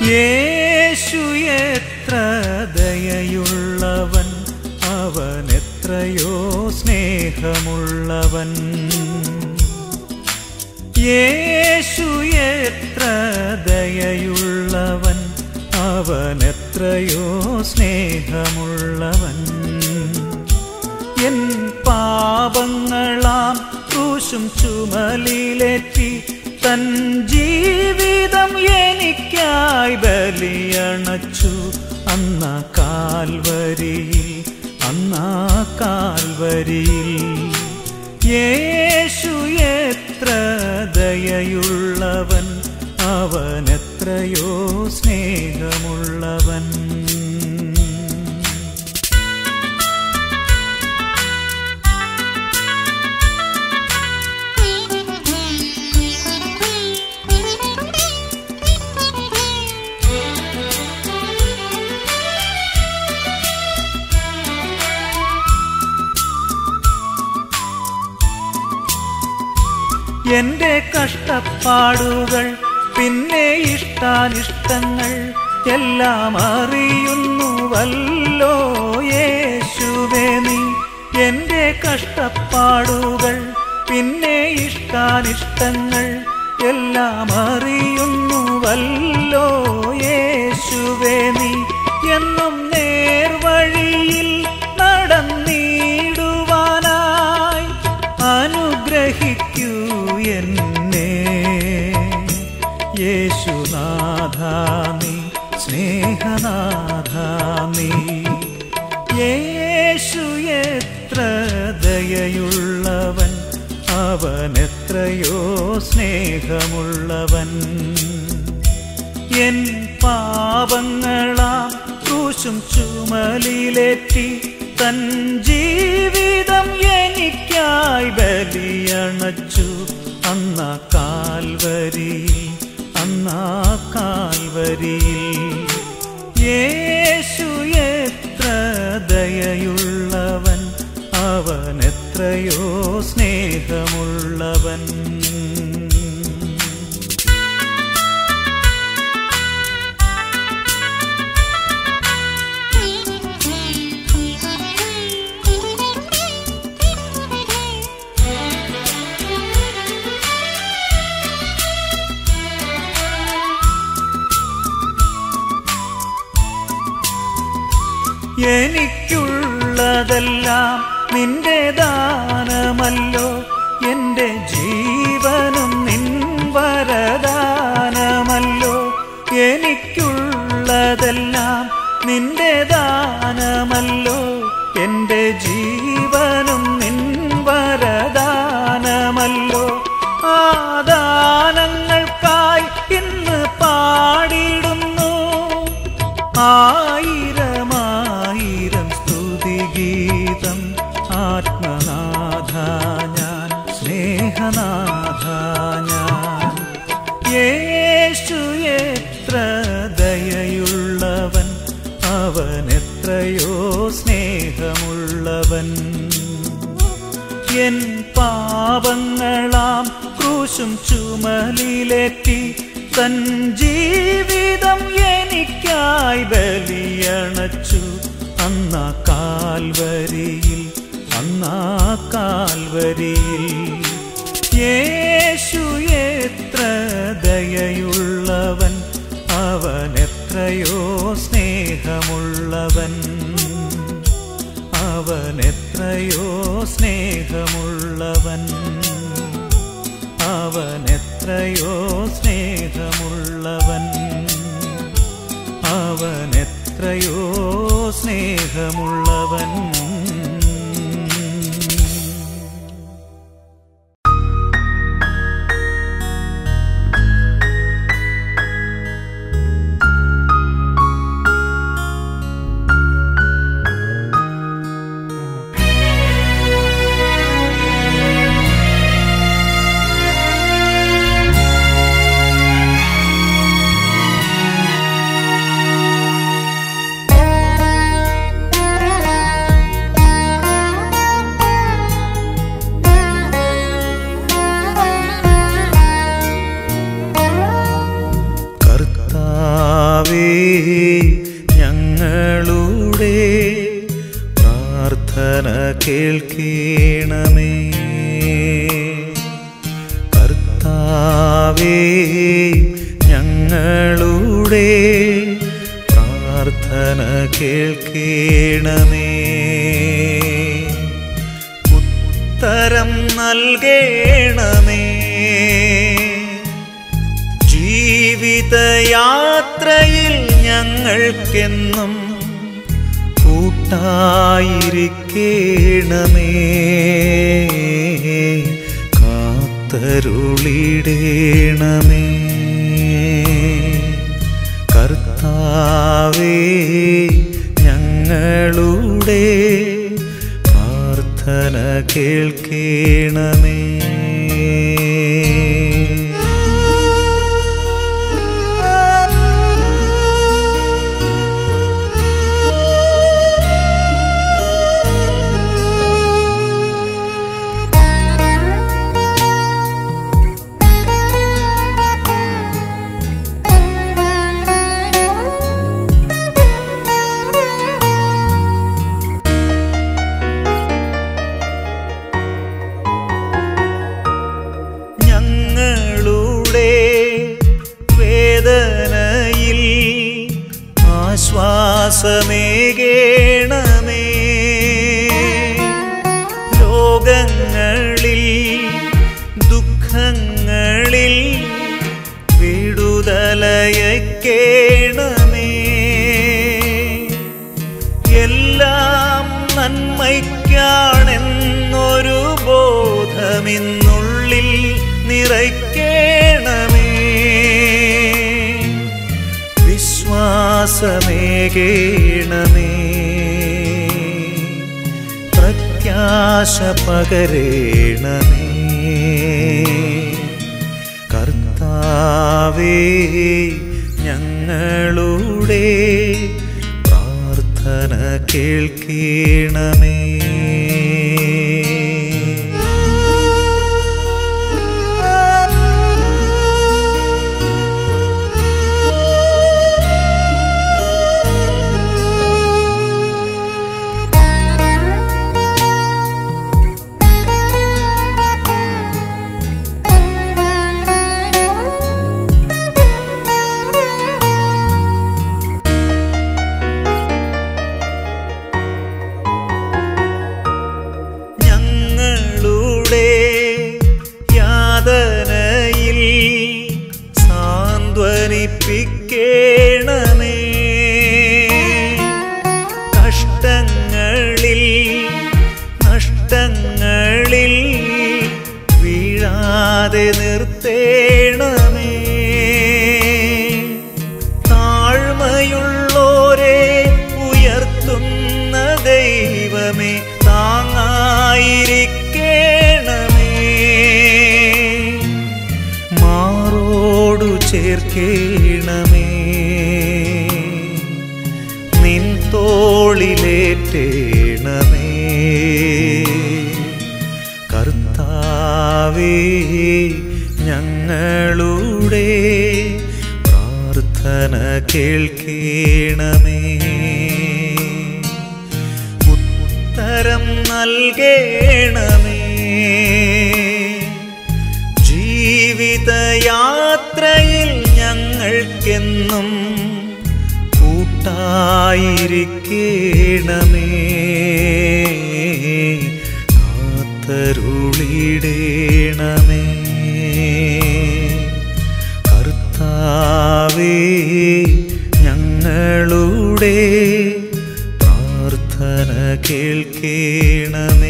യേശു എത്ര ദയയുള്ളവൻ അവൻ എത്രയോ സ്നേഹമുള്ളവൻ യേശു എത്ര ദയയുള്ളവൻ അവൻ എത്രയോ സ്നേഹമുള്ളവൻ എൻ പാപങ്ങളാം ക്രൂശും ചുമലിലേറ്റി തൻ ജീവിതം എനിക്കായി ബലിയണച്ചു അന്ന കാൽവരിയിൽ അന്ന കാൽവരിയിൽ യേശു എത്ര ദയയുള്ളവൻ അവൻ എത്രയോ സ്നേഹമുള്ളവൻ എന്റെ കഷ്ടപ്പാടുകൾ പിന്നെ ഇഷ്ടാനിഷ്ടങ്ങൾ എല്ലാം അറിയുന്നുവല്ലോ യേശുവേ നീ എന്റെ കഷ്ടപ്പാടുകൾ പിന്നെ ഇഷ്ടാനിഷ്ടങ്ങൾ എല്ലാം അറിയുന്നുവല്ലോ യേശുവേ നീ എന്നും നേർവഴിയിൽ നടന്നിടുവാനായി അനുഗ്രഹിക്കൂ എന്നെ യേശുനാഥാമി സ്നേഹനാഥാമി യേശു എത്ര ദയയുള്ളവൻ അവൻ എത്രയോ സ്നേഹമുള്ളവൻ എൻ പാപങ്ങളാം ക്രൂശും ചുമലിലേറ്റി തൻ ജീവിതം എനിക്കായി ബലിയണച്ചു അന്ന കാൽവരിയിൽ അന്ന കാൽവരിയിൽ യേശു എത്ര ദയയുള്ളവൻ അവൻ എത്രയോ സ്നേഹമുള്ളവൻ എനിക്കുള്ളതെല്ലാം നിന്റെ ദാനമല്ലോ എന്റെ ജീവനും നിൻ വരദാനമല്ലോ എനിക്കുള്ളതെല്ലാം നിന്റെ ദാനമല്ലോ എന്റെ ജീവനും നിൻ വരദാനമല്ലോ ആ ദാനങ്ങൾക്കായി ഇന്ന് പാടിടുന്നു ആയിരമായിരം സ്തുതിഗീതം ആത്മനാഥ ഞാൻ സ്നേഹനാഥ ഞാൻ യേശു എത്ര ദയയുള്ളവൻ അവൻ എത്രയോ സ്നേഹമുള്ളവൻ എൻ പാപങ്ങളാം ക്രൂശും ചുമലിലേറ്റി തൻ ജീവിതം എനിക്കായി ബലിയണച്ചു അന്ന കാൽവരിയിൽ അന്ന കാൽവരിയിൽ യേശു എത്ര ദയയുള്ളവൻ അവൻ എത്രയോ സ്നേഹമുള്ളവൻ അവൻ എത്രയോ സ്നേഹമുള്ളവൻ അവൻ എത്രയോ സ്നേഹമുള്ളവൻ അവൻ എത്രയോ സ്നേഹമുള്ളവൻ Thank പ്രാർത്ഥന കേൾക്കണമേ കർത്താവേ ഞങ്ങളുടെ പ്രാർത്ഥന കേൾക്കണമേ ഉത്തരം നൽകണമേ ജീവിതയാത്രയിൽ ഞങ്ങൾക്കെന്നും കൂട്ടായിരിക്കണമേ കാത്തരുളിടേണമേ കർത്താവേ ഞങ്ങളുടെ പ്രാർത്ഥന കേൾക്കണമേ ഞങ്ങളുടെ വേദനയിൽ ആശ്വാസമേകേണമേ രോഗങ്ങളിൽ ദുഃഖങ്ങളിൽ വിടുതലയക്കേണമേ എല്ലാം നന്മയ്ക്കാണെന്നൊരു ബോധമിന്നുള്ളിൽ നിറയ്ക്കണമേ വിശ്വാസമേകേണമേ പ്രത്യാശ പകരേണമേ കർത്താവേ ഞങ്ങളുടെ പ്രാർത്ഥന കേൾക്കണമേ ഞങ്ങളുടെ യാതനയിൽ സാന്ത്വനിപ്പിക്കണമേ കഷ്ടങ്ങളിൽ നഷ്ടങ്ങളിൽ വീഴാതെ നിർത്തേണമേ താഴ്മയുള്ളോരെ ഉയർത്തുന്ന ദൈവമേ താങ്ങായിരിക്കണമേ മാറോടു ചേർക്കണമേ നിൻ തോളിലേറ്റേണമേ കർത്താവേ ഞങ്ങളുടെ പ്രാർത്ഥന കേൾക്കണമേ ഉത്തരം നൽകണമേ ജീവിതയാത്രയിൽ ഞങ്ങൾക്കെന്നും കൂട്ടായിരിക്കണമേ കാത്തരുളിടേണമേ കർത്താവേ ഞങ്ങളുടെ പ്രാർത്ഥന കേൾക്കണമേ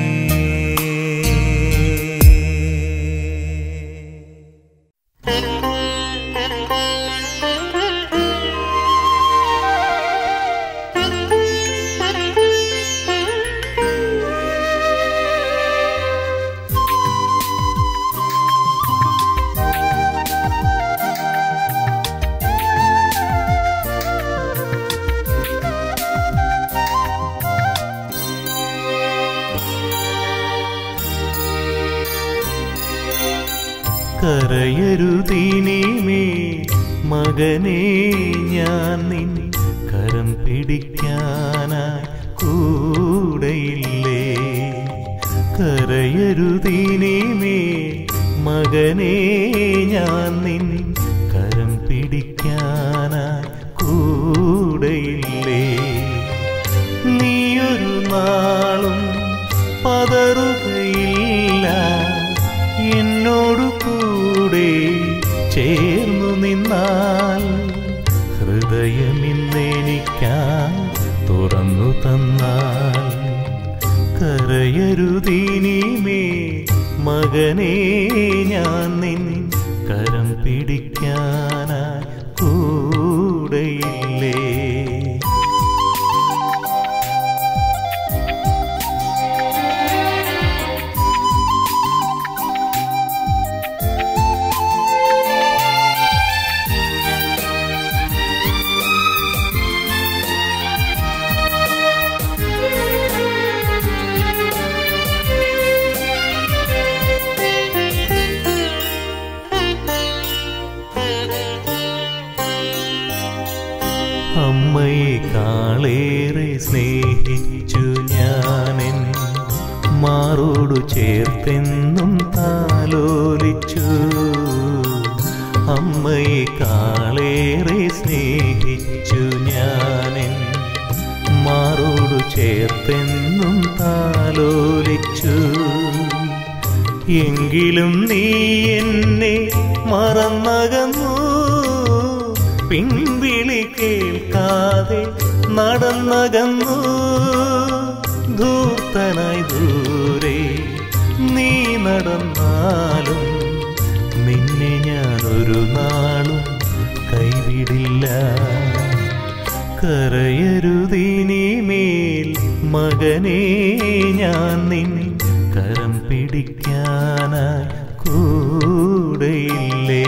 കരയരുതീനീമേ മകനെ ഞാൻ നിൻ കരം പിടിക്കാനായി കൂടെയുണ്ട് കരയരുതീനിമേ മകനേ ഞാൻ നിൻ കരം പിടിക്കാനായി കൂടെയില്ലേ നീയൊരു നാളും പതറുകയില്ല എന്നോടു കൂടെ ചേർന്നു നിന്നാൽ ഹൃദയമിന്നെനിക്കാ തുറന്നു തന്നാൽ കരയരുതീനിമേ മകനേ ഞാൻ നിൻ കരം പിടിക്കാനായി കൂടെയില്ലേ അമ്മയെ കാളേറെ സ്നേഹിച്ചു ഞാനെൻ മാറോടു ചേർത്തെന്നും താലോലിച്ചു അമ്മയെ കാളേറെ സ്നേഹിച്ചു ഞാനെൻ മാറോടു ചേർത്തെന്നും താലോലിച്ചു എങ്കിലും നീ എന്നെ മറന്നകന്നു പിൻവിളി കേൾക്കാതെ നടന്നകന്നു ധൂർത്തനായി ദൂരെ നീ നടന്നാലും നിന്നെ ഞാനൊരു നാളും കൈവിടില്ല കരയരുതിനിമേൽ മകനേ ഞാൻ നിൻ കരം പിടിക്കാനായി കൂടെയില്ലേ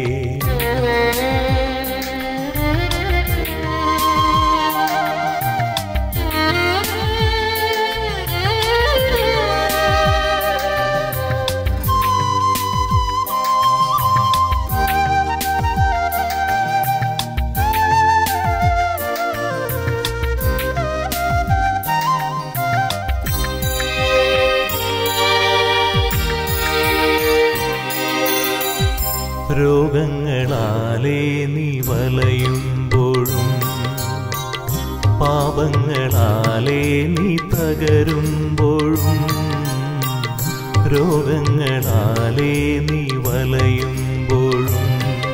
രോഗങ്ങളാലേ നീ വലയുമ്പോഴും പാപങ്ങളാലേ നീ തകരുമ്പോഴും രോഗങ്ങളാലേ നീ വലയുമ്പോഴും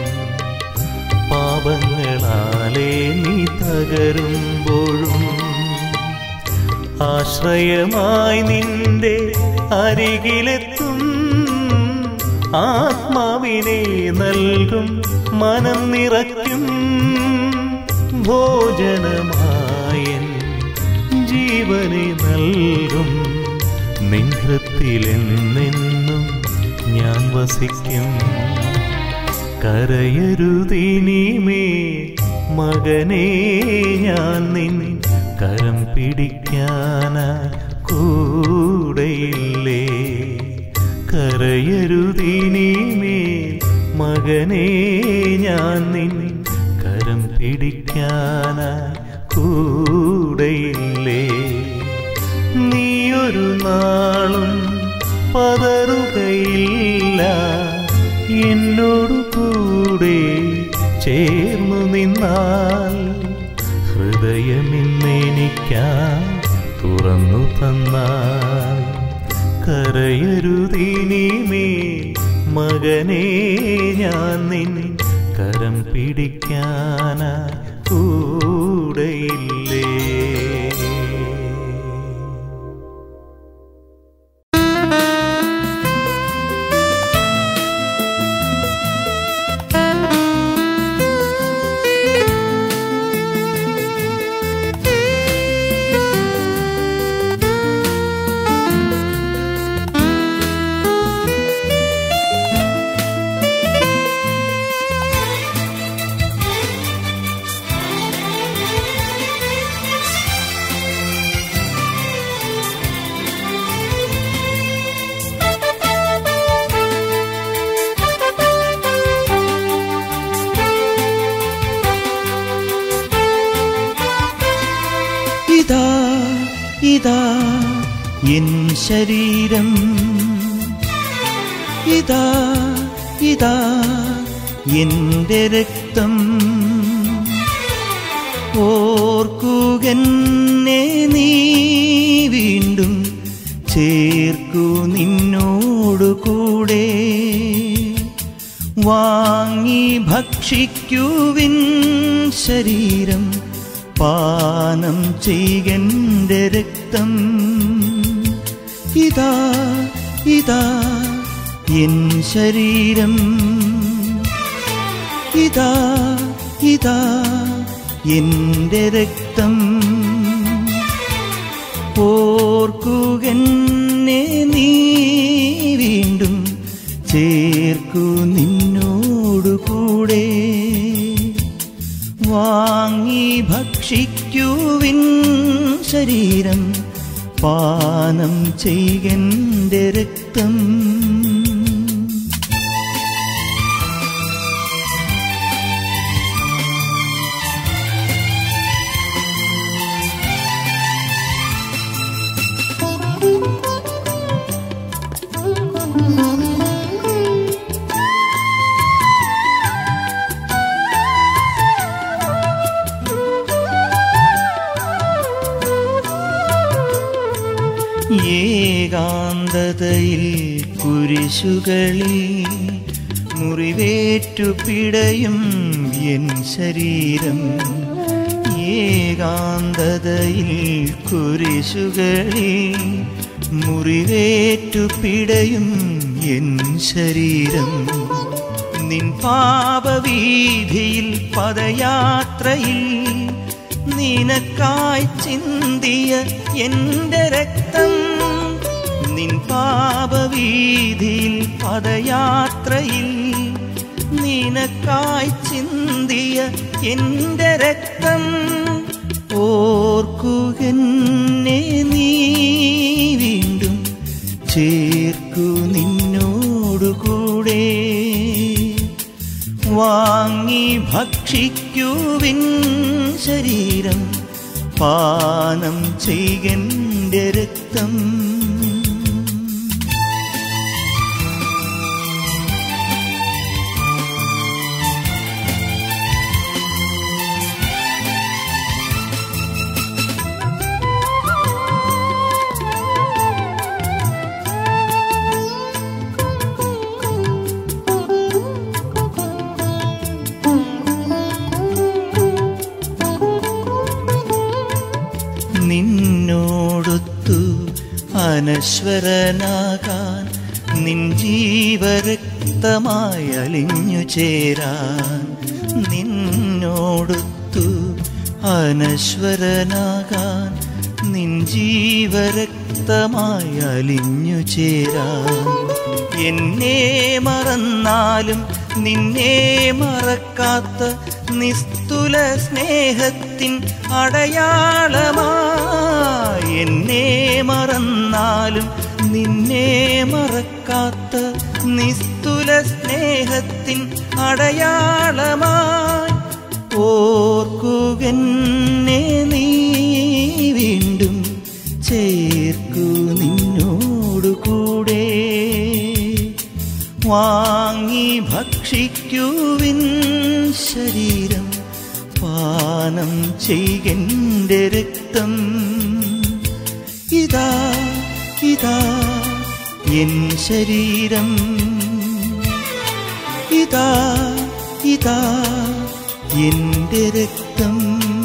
പാപങ്ങളാലേ നീ തകരുമ്പോഴും ആശ്രയമായി നിന്റെ അരികിലെത്തും ആത്മാവിനെ നൽകും മനം നിറയ്ക്കും ഭോജനമായൻ ജീവനെ നൽകും നിൻഹൃത്തിലെന്നെന്നും ഞാൻ വസിക്കും കരയരുതിനിമേ മകനേ ഞാൻ നിൻ കരം പിടിക്കാനായി കൂടെയില്ലേ കരയരുതിനിമേ മകനേ ഞാൻ നിൻ കരം പിടിക്കാനായി കൂടെയില്ലേ നീയൊരു നാളും പതറുകയില്ല എന്നോടു കൂടെ ചേർന്നു നിന്നാൽ ഹൃദയമിന്നെനിക്കാ തുറന്നു തന്നാൽ കരയരുതിനിമേ മകനേ ഞാൻ നിൻ കരം പിടിക്കാനായി കൂടെയില്ലേ ും എൻ ശരീരം ഇതാ ഇതാ എന്റെ രക്തം ഓർക്കുകന്നെ നീ വീണ്ടും ചേർക്കു നിന്നോടു കൂടെ വാങ്ങി ഭക്ഷിക്കുവിൻ ശരീരം പാനം ചെയ്യന്റെ രക്തം ഇതാ ഇതാ എൻ ശരീരം ഇതാ ഇതാ എന്റെ രക്തം ഓർക്കുകന്നെ നീ വീണ്ടും ചേർക്കു നിന്നോടു കൂടെ വാങ്ങി ഭക്ഷിക്കുവിൻ ശരീരം പാനം ചെയ്യന്റെ രക്തം ഏകാന്തതയിൽ കുരിശുകളിൽ മുറിവേറ്റു പിടയും എൻ ശരീരം ഏകാന്തതയിൽ കുരിശുകളിൽ മുറിവേറ്റു പിടയും എൻ ശരീരം നിൻ പാപവീതിയിൽ പദയാത്രയിൽ നിനക്കായി ചിന്തിയ എന്റെ രക്തം നിൻ പാപവീതിയിൽ പദയാത്രയിൽ നിനക്കായി ചിന്തിയ എന്റെ രക്തം ഓർക്കുകന്നെ നീ വീണ്ടും ചേർക്കു നിന്നോടു കൂടെ വാങ്ങി ഭക്ഷിക്കുവിൻ ശരീരം പാനം ചെയ്യന്റെ രക്തം നിന്നോടൊത്തു അനശ്വരനാകാൻ നിൻ ജീവരക്തമായി അലിഞ്ഞു ചേരാൻ നിന്നോടൊത്തു അനശ്വരനാകാൻ നിൻ ജീവരക്തമായി അലിഞ്ഞു ചേരാൻ എന്നെ മറന്നാലും നിന്നെ മറക്കാത്ത നിസ്തുല സ്നേഹത്തിൻ അടയാളമായി എന്നെ മറന്നാലും നിന്നെ മറക്കാത്ത നിസ്തുല സ്നേഹത്തിൻ അടയാളമായി ഓർക്കുകന്നെ നീ വീണ്ടും ചേർക്കു നിന്നോടു കൂടെ വാങ്ങി ഭക്ഷിക്കുവിൻ ശരീരം പാനം ചെയ്യന്റെ രക്തം ഇതാ ഇതാ എൻ ശരീരം ഇതാ ഇതാ എന്റെ രക്തം